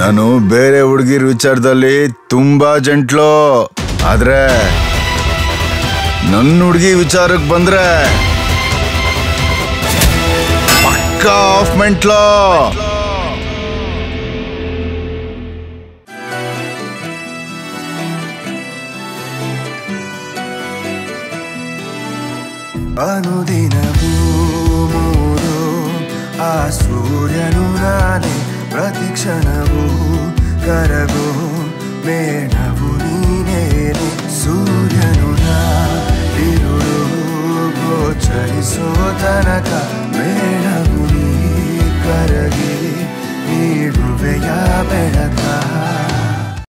ನಾನು ಬೇರೆ ಹುಡುಗಿರ್ ವಿಚಾರದಲ್ಲಿ ತುಂಬಾ ಜಂಟ್ಲು ಆದ್ರೆ ನನ್ನ ಹುಡುಗಿ ವಿಚಾರಕ್ಕೆ ಬಂದ್ರೆ ಪಕ್ಕ ಆಫ್ ಮೆಂಟ್ಲೋ ಅನುದಿನವೂ ಮೂರು ಆ ಸೂರ್ಯನು ನಾನೇ ಪ್ರತಿ ಕ್ಷಣವೂ ಕರಗೋ ಮೇಲೆ